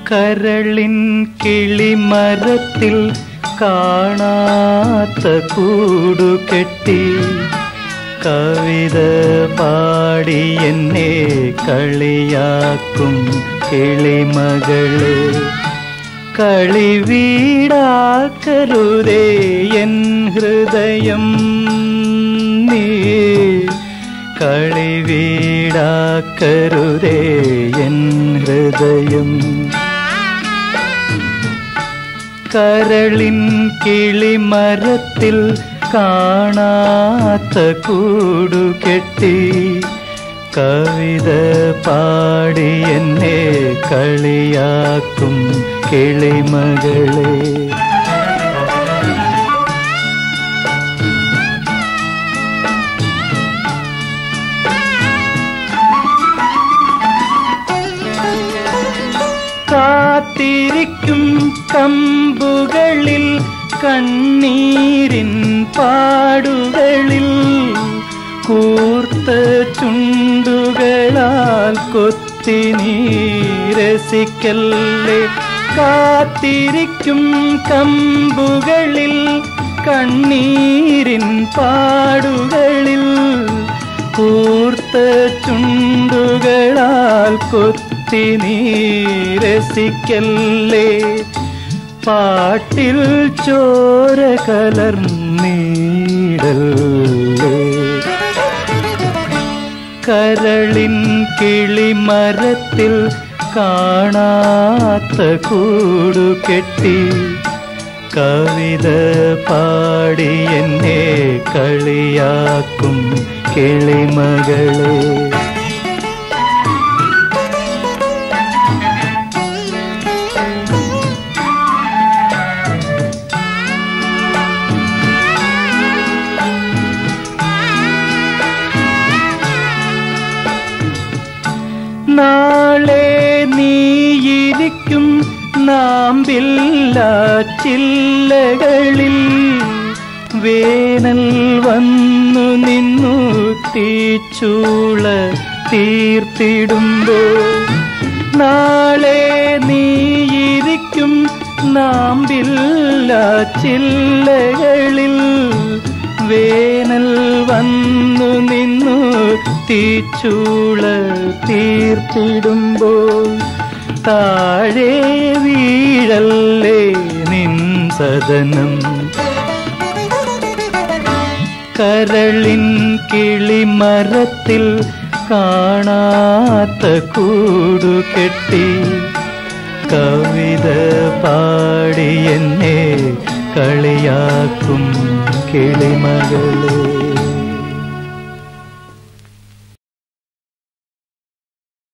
കരളിൻ കിളിമരത്തിൽ കാണാത്ത കൂടുകെട്ടി കവിത പാടി എന്നെ കളിയാക്കും കിളിമകളെ കളി വീടാക്കരുതേ എൻ ഹൃദയം നീ കളി വീടാക്കരുതേ എൻ ഹൃദയം കരളിൻ കിളിമരത്തിൽ കാണാത്ത കൂടുകെട്ടി കവിത പാടി എന്നെ കളിയാക്കും കിളിമകളെ കാത്തിരിക്കും കമ്പുകളിൽ കണ്ണീരിൻ പാടുകളിൽ കൂർത്ത ചുണ്ടുകളാൽ കൊത്തി നീരസിക്കല്ലേ കാത്തിരിക്കും കമ്പുകളിൽ കണ്ണീരിൻ പാടുകളിൽ കൂർത്ത ചുണ്ടുകളാൽ കൊത്തി നീരസിക്കല്ലേ പാട്ടിൽ ചോര കലർന്നീടല്ലേ കരളിൻ കിളിമരത്തിൽ കാണാത്ത കൂടുകെട്ടി കവിത പാടി എന്നെ കളിയാക്കും കിളിമകളെ നാളെ നീയിരിക്കും നാമ്പില്ല ചില്ലകളിൽ വേനൽ വന്നു നിന്നു തീച്ചൂള തീർത്തിടുമ്പോ നാളെ നീയിരിക്കും നാമ്പില്ല ചില്ലകളിൽ വേനൽ വന്നു നിന്നു തീച്ചൂള തീർത്തിടുമ്പോൾ താഴെ വീഴല്ലേ നിൻ സദനം കരളിൻ കിളിമരത്തിൽ കാണാത്ത കൂടുകെട്ടി കവിത പാടി എന്നെ കളിയാക്കും കിളിമകളെ